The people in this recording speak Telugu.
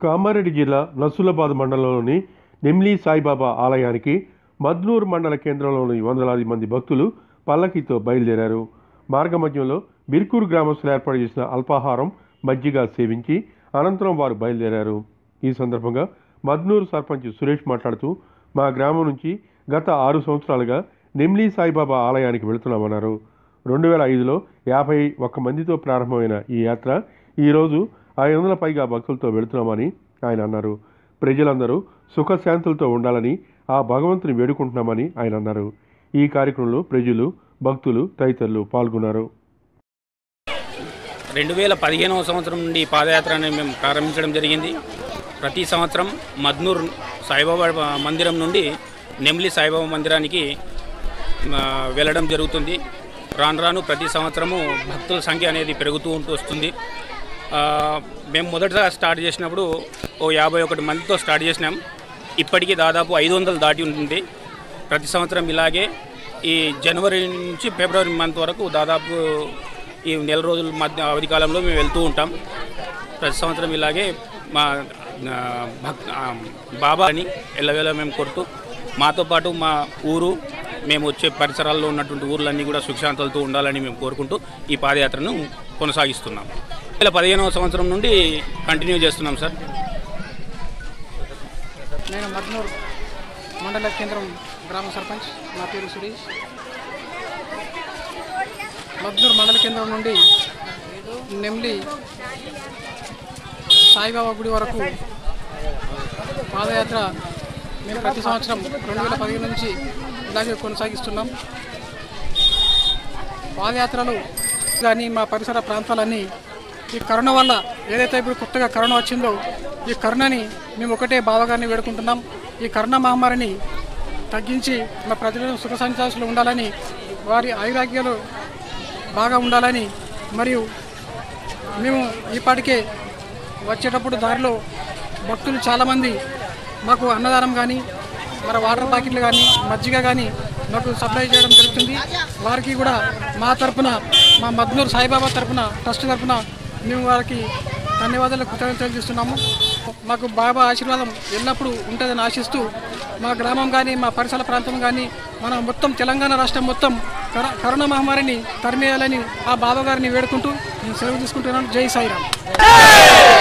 కామారెడ్డి జిల్లా నసులాబాద్ మండలంలోని నెమ్లీ సాయిబాబా ఆలయానికి మద్నూర్ మండల కేంద్రంలోని వందలాది మంది భక్తులు పల్లకితో బయలుదేరారు మార్గమధ్యంలో బిర్కూరు గ్రామస్తులు ఏర్పాటు చేసిన అల్పాహారం మజ్జిగ సేవించి అనంతరం వారు బయలుదేరారు ఈ సందర్భంగా మద్నూరు సర్పంచ్ సురేష్ మాట్లాడుతూ మా గ్రామం నుంచి గత ఆరు సంవత్సరాలుగా నెమ్లీ సాయిబాబా ఆలయానికి వెళుతున్నామన్నారు రెండు వేల ఐదులో యాభై ఒక్క మందితో ప్రారంభమైన ఈ యాత్ర ఈరోజు ఐదు వందల పైగా భక్తులతో వెళుతున్నామని ఆయన అన్నారు ప్రజలందరూ సుఖశాంతులతో ఉండాలని ఆ భగవంతుని వేడుకుంటున్నామని ఆయన అన్నారు ఈ కార్యక్రమంలో ప్రజలు భక్తులు తదితరులు పాల్గొన్నారు రెండు వేల పదిహేనవ సంవత్సరం నుండి ఈ పాదయాత్రని మేము ప్రారంభించడం జరిగింది ప్రతి సంవత్సరం మద్నూర్ సాయిబాబా మందిరం నుండి నెమ్లి సాయిబాబా మందిరానికి ఆ, వెళ్ళడం జరుగుతుంది రాను రాను ప్రతి సంవత్సరము భక్తుల సంఖ్య అనేది పెరుగుతూ ఉంటూ వస్తుంది ఆ, మేము మొదటగా స్టార్ట్ చేసినప్పుడు ఓ యాభై ఒకటి మందితో స్టార్ట్ చేసినాం ఇప్పటికీ దాదాపు ఐదు వందలు దాటి ఉంటుంది ప్రతి సంవత్సరం ఇలాగే ఈ జనవరి నుంచి ఫిబ్రవరి మంత్ వరకు దాదాపు ఈ నెల రోజుల మధ్య అవధి కాలంలో మేము వెళ్తూ ఉంటాం ప్రతి సంవత్సరం ఇలాగే మా ఆ, భక్ ఆ, బాబా అని ఎల్లవేళ మేము కొడుతూ మాతో పాటు మా ఊరు మేము వచ్చే పరిసరాల్లో ఉన్నటువంటి ఊర్లన్నీ కూడా సుఖశాంతులతో ఉండాలని మేము కోరుకుంటూ ఈ పాదయాత్రను కొనసాగిస్తున్నాం రెండు వేల పదిహేనవ సంవత్సరం నుండి కంటిన్యూ చేస్తున్నాం సార్ నేను మద్నూర్ మండల కేంద్రం గ్రామ సర్పంచ్ నా పేరు సురేష్ మద్నూర్ మండల కేంద్రం నుండి నెమ్లి సాయిబాబా గుడి వరకు పాదయాత్ర మేము ప్రతి సంవత్సరం రెండు వేల పదిహేను నుంచి ఇలాగే కొనసాగిస్తున్నాం పాదయాత్రలు కానీ మా పరిసర ప్రాంతాలన్నీ ఈ కరోనా వల్ల ఏదైతే ఇప్పుడు కొత్తగా కరోనా వచ్చిందో ఈ కరోనాని మేము ఒకటే బావగారిని వేడుకుంటున్నాం ఈ కరోనా మహమ్మారిని తగ్గించి మా ప్రజలు సుఖ సంతోషాలు ఉండాలని వారి ఆయురాగ్యాలు బాగా ఉండాలని మరియు మేము ఈపాటికే వచ్చేటప్పుడు దారిలో భక్తులు చాలామంది మాకు అన్నదానం కానీ మరి వాటర్ ప్యాకెట్లు కానీ మజ్జిగ కానీ మాకు సప్లై చేయడం జరుగుతుంది వారికి కూడా మా తరపున మా మద్నూరు సాయిబాబా తరపున ట్రస్ట్ తరపున మేము వారికి ధన్యవాదాలు కృతజ్ఞతలు తెలియజేస్తున్నాము మాకు బాబా ఆశీర్వాదం ఎల్లప్పుడూ ఉంటుందని ఆశిస్తూ మా గ్రామం కానీ మా పరిసర ప్రాంతం కానీ మన మొత్తం తెలంగాణ రాష్ట్రం మొత్తం కర కరోనా మహమ్మారిని తరిమేయాలని ఆ బాబా గారిని వేడుకుంటూ నేను సెలవు తీసుకుంటున్నాను జై సాయిరామ్